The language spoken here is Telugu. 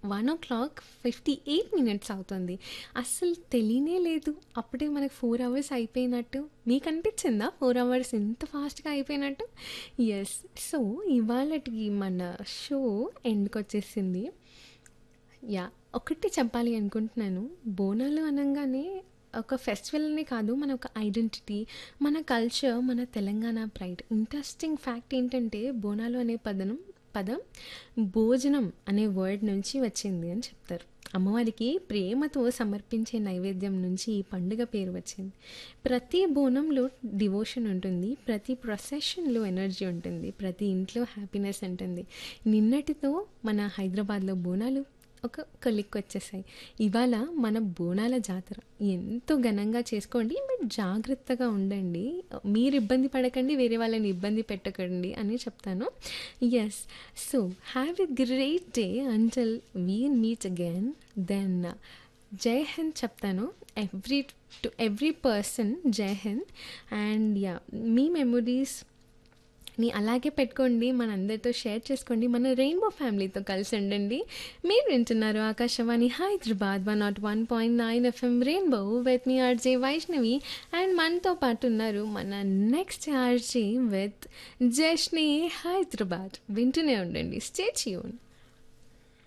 one o'clock fifty eight minutes అవుతుంది అస్సలు తెలియనే లేదు అప్పుడే మనకు ఫోర్ అవర్స్ అయిపోయినట్టు మీకు అనిపించిందా ఫోర్ అవర్స్ ఎంత ఫాస్ట్గా అయిపోయినట్టు ఎస్ సో ఇవాళకి మన షో ఎండ్కి వచ్చేసింది యా ఒకటి చెప్పాలి అనుకుంటున్నాను బోనాలు అనగానే ఒక ఫెస్టివల్నే కాదు మన ఒక ఐడెంటిటీ మన కల్చర్ మన తెలంగాణ ప్రైడ్ ఇంట్రెస్టింగ్ ఫ్యాక్ట్ ఏంటంటే బోనాలు అనే పదం పదం భోజనం అనే వర్డ్ నుంచి వచ్చింది అని చెప్తారు అమ్మవారికి ప్రేమతో సమర్పించే నైవేద్యం నుంచి ఈ పండుగ పేరు వచ్చింది ప్రతి బోనంలో డివోషన్ ఉంటుంది ప్రతి ప్రొసెషన్లో ఎనర్జీ ఉంటుంది ప్రతి ఇంట్లో హ్యాపీనెస్ ఉంటుంది నిన్నటితో మన హైదరాబాద్లో బోనాలు ఒక కొలిక్కి వచ్చేసాయి ఇవాళ మన బోనాల జాతర ఎంతో ఘనంగా చేసుకోండి బట్ జాగ్రత్తగా ఉండండి మీరు ఇబ్బంది పడకండి వేరే వాళ్ళని ఇబ్బంది పెట్టకండి అని చెప్తాను yes so have a great day until we meet again then Jai Hind చెప్తాను every to every person Jai Hind and yeah మీ మెమొరీస్ ని అలాగే పెట్టుకోండి మనందరితో షేర్ చేసుకోండి మన రెయిన్బో ఫ్యామిలీతో కలిసి ఉండండి మీరు వింటున్నారు Akashvani Hyderabad one nought one point nine FM rainbow with me RJ Vaishnavi and మనతో పాటు ఉన్నారు మన next RJ with Jashni Hyderabad వింటూనే ఉండండి స్టే ట్యూన్